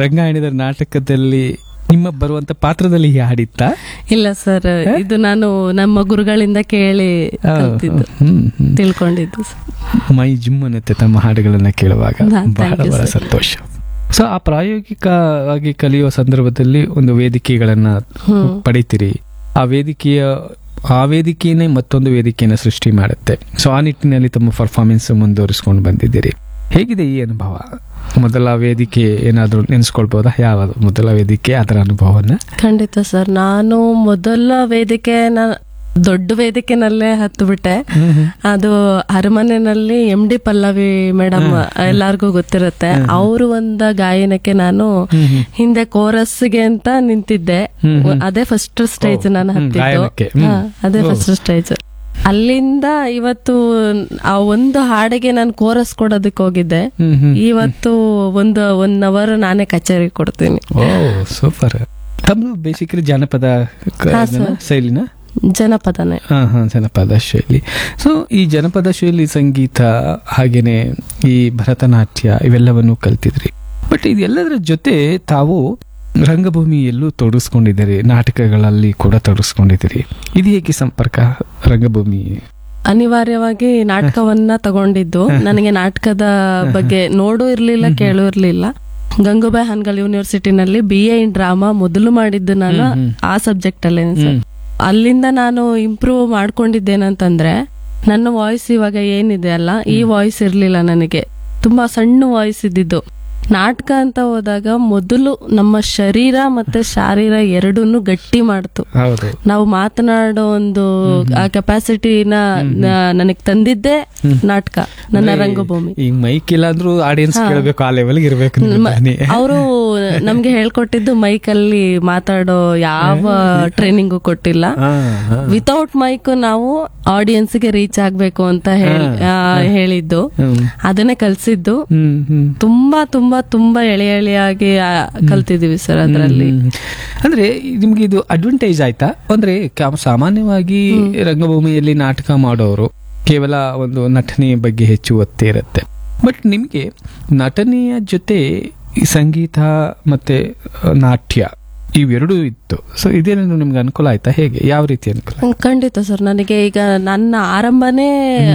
ರಂಗಾಯಣದ ನಾಟಕದಲ್ಲಿ ನಿಮ್ಮ ಬರುವಂತ ಪಾತ್ರದಲ್ಲಿ ಹಾಡಿತ್ತಾ ಇಲ್ಲ ಸರ್ ಇದು ನಾನು ನಮ್ಮ ಗುರುಗಳಿಂದ ಕೇಳಿ ಕಲ್ತಿದ್ದು ಹ್ಮ್, ಹ್ಮ್. ತಿಳ್ಕೊಂಡಿದ್ದು sir. ಮೈ ಜುಮ್ ಅನ್ನತ್ತೆ ತಮ್ಮ ಹಾಡುಗಳನ್ನ ಕೇಳುವಾಗ ಹಾ, thank ಬಹಳ you, ಬಹಳ sir. ಸಂತೋಷ ಸೊ ಆ ಪ್ರಾಯೋಗಿಕವಾಗಿ ಕಲಿಯುವ ಸಂದರ್ಭದಲ್ಲಿ ಒಂದು ವೇದಿಕೆಗಳನ್ನ ಹ್ಮ್. ಪಡಿತೀರಿ ಆ ವೇದಿಕೆಯ ಆ ವೇದಿಕೆಯೇ ಮತ್ತೊಂದು ವೇದಿಕೆಯನ್ನು ಸೃಷ್ಟಿ ಮಾಡುತ್ತೆ ಸೊ ಆ ನಿಟ್ಟಿನಲ್ಲಿ ತಮ್ಮ ಪರ್ಫಾರ್ಮೆನ್ಸ್ ಮುಂದುವರಿಸ್ಕೊಂಡು ಬಂದಿದ್ದೀರಿ ಹೇಗಿದೆ ಈ ಅನುಭವ ಮೊದಲ ವೇದಿಕೆ ಏನಾದರೂ ನೆನೆಸ್ಕೊಳ್ಬೋದಾ ಯಾವ ಮೊದಲ ವೇದಿಕೆ ಅದರ ಅನುಭವನ ಖಂಡಿತ ಸರ್ ನಾನು ಮೊದಲ ವೇದಿಕೆ ದೊಡ್ಡ ವೇದಿಕೆನಲ್ಲೇ ಹತ್ತು ಬಿಟ್ಟೆ ಅದು ಅರಮನೆಯಲ್ಲಿ ಎಂ ಡಿ ಪಲ್ಲವಿ ಮೇಡಮ್ ಎಲ್ಲಾರ್ಗೂ ಗೊತ್ತಿರುತ್ತೆ ಅವರು ಒಂದ ಗಾಯನಕ್ಕೆ ನಾನು ಹಿಂದೆ ಕೋರಸ್ಗೆ ಅಂತ ನಿಂತಿದ್ದೆ ಅದೇ ಫಸ್ಟ್ ಸ್ಟೇಜ್ ನಾನು ಹ್ಮ್, ಹತ್ತಿದ್ದು ಗಾಯನಕ್ಕೆ. ಹ್ಮ್. ಹಾ, ಅದೇ ಫಸ್ಟ್ ಸ್ಟೇಜ್ ಅಲ್ಲಿಂದ ಇವತ್ತು ಆ ಒಂದು ಹಾಡಿಗೆ ನಾನು ಕೋರಸ್ ಕೊಡೋದಕ್ಕೆ ಹೋಗಿದ್ದೆ ಹ್ಮ್ ಹ್ಮ್ ಇವತ್ತು ಒಂದು ಒನ್ ಅವರ್ ನಾನೇ ಕಚೇರಿ ಕೊಡ್ತೀನಿ ಓ ಸೂಪರ್ ತಮ್ಮದು ಬೇಸಿಕಲಿ ಜಾನಪದ ಕ- ಹಾ, ಇದನ್ನ, sir. ಶೈಲಿನ ಜನಪದನೇ ಹಾ ಹಾ ಜನಪದ ಶೈಲಿ ಸೊ ಈ ಜನಪದ ಶೈಲಿ ಸಂಗೀತ ಹಾಗೇನೆ ಈ ಭರತನಾಟ್ಯ ಇವೆಲ್ಲವನ್ನು ಕಲ್ತಿದ್ರಿ ಬಟ್ ಇದೆಲ್ಲದರ ಜೊತೆ ತಾವು ರಂಗಭೂಮಿಯಲ್ಲೂ ತೊಡಗಿಸ್ಕೊಂಡಿದ್ದೀರಿ ನಾಟಕಗಳಲ್ಲಿ ಕೂಡ ತೊಡಗಿಸ್ಕೊಂಡಿದ್ದೀರಿ ಇದು ಹೇಗೆ ಸಂಪರ್ಕ ರಂಗಭೂಮಿ ಅನಿವಾರ್ಯವಾಗಿ ನಾಟಕವನ್ನ ತಗೊಂಡಿದ್ದು ನನಗೆ ನಾಟಕದ ಬಗ್ಗೆ ನೋಡು ಇರ್ಲಿಲ್ಲ ಕೇಳು ಇರ್ಲಿಲ್ಲ ಗಂಗೂಬಾಯಿ ಹಾನ್ಗಲ್ ಯೂನಿವರ್ಸಿಟಿನಲ್ಲಿ ಬಿ ಎ ಇನ್ ಡ್ರಾಮಾ ಮೊದಲು ಮಾಡಿದ್ದು ನಾನು ಹ್ಮ್, ಹ್ಮ್. ಆ ಸಬ್ಜೆಕ್ಟ್ ಅಲ್ಲೇ ಸರ್ ಹ್ಮ್. ಅಲ್ಲಿಂದ ನಾನು ಇಂಪ್ರೂವ್ ಮಾಡ್ಕೊಂಡಿದ್ದೇನಂತಂದ್ರೆ ನನ್ನ ವಾಯ್ಸ್ ಇವಾಗ ಏನಿದೆ ಅಲ್ಲ ಈ ವಾಯ್ಸ್ ಇರ್ಲಿಲ್ಲ ನನಗೆ ತುಂಬಾ ಸಣ್ಣ ವಾಯ್ಸ್ ಇದ್ದಿದ್ದು ನಾಟಕ ಅಂತ ಹೋದಾಗ ಮೊದಲು ನಮ್ಮ ಶರೀರ ಮತ್ತೆ ಶಾರೀರ ಎರಡನ್ನೂ ಗಟ್ಟಿ ಮಾಡ್ತು ಹೌದು ನಾವು ಮಾತನಾಡೋ ಒಂದು ಆ ಕೆಪಾಸಿಟಿನ ನನಗೆ ತಂದಿದ್ದೆ ನಾಟಕ ನನ್ನ ರಂಗಭೂಮಿ ಈ ಮೈಕ್ ಇಲ್ಲ ಅಂದ್ರೂ ಆಡಿಯನ್ಸ್ ಕೇಳಬೇಕು ಆ ಲೆವೆಲ್ ಇರ್ಬೇಕು ನಿಮ್ಮ ಧ್ವನಿ. ಅವರು ನಮ್ಗೆ ಹೇಳ್ಕೊಟ್ಟಿದ್ದು ಮೈಕ್ ಅಲ್ಲಿ ಮಾತಾಡೋ ಯಾವ ಟ್ರೈನಿಂಗು ಕೊಟ್ಟಿಲ್ಲ ಹಾ, ಹಾ. ವಿತೌಟ್ ಮೈಕ್ ನಾವು ಆಡಿಯನ್ಸ್ ಗೆ ರೀಚ್ ಆಗ್ಬೇಕು ಅಂತ ಹೇಳಿ ಆ, ಹೇಳಿದ್ದು ಹ್ಮ್. ಅದನ್ನೇ ಕಲ್ಸಿದ್ದು ಹ್ಮ್ ಹ್ಮ್ ತುಂಬಾ ತುಂಬಾ ತುಂಬಾ ಎಳೆ ಎಳೆಯಾಗಿ ಆ, ಕಲ್ತಿದೀವಿ ಸರ್ ಅದರಲ್ಲಿ ಹ್ಮ್. ಅಂದ್ರೆ ನಿಮ್ಗೆ ಇದು ಅಡ್ವಾಂಟೇಜ್ ಆಯ್ತಾ ಅಂದ್ರೆ ಕ- ಸಾಮಾನ್ಯವಾಗಿ ರಂಗಭೂಮಿಯಲ್ಲಿ ನಾಟಕ ಮಾಡೋರು ಕೇವಲ ಒಂದು ನಟನೆಯ ಬಗ್ಗೆ ಹೆಚ್ಚು ಒತ್ತೇ ಇರುತ್ತೆ ಬಟ್ ನಿಮ್ಗೆ ನಟನೆಯ ಜೊತೆ ಈ ಸಂಗೀತ ಮತ್ತೆ ಆ, ನಾಟ್ಯ ಇವೆರಡೂ ಇತ್ತು ಸೊ ಇದೇನು ನಿಮ್ಗೆ ಅನುಕೂಲ ಆಯ್ತಾ ಹೇಗೆ ಯಾವ ರೀತಿ ಅನುಕೂಲ ಖಂಡಿತ ಸರ್ ನನಗೆ ಈಗ ನನ್ನ ಆರಂಭನೇ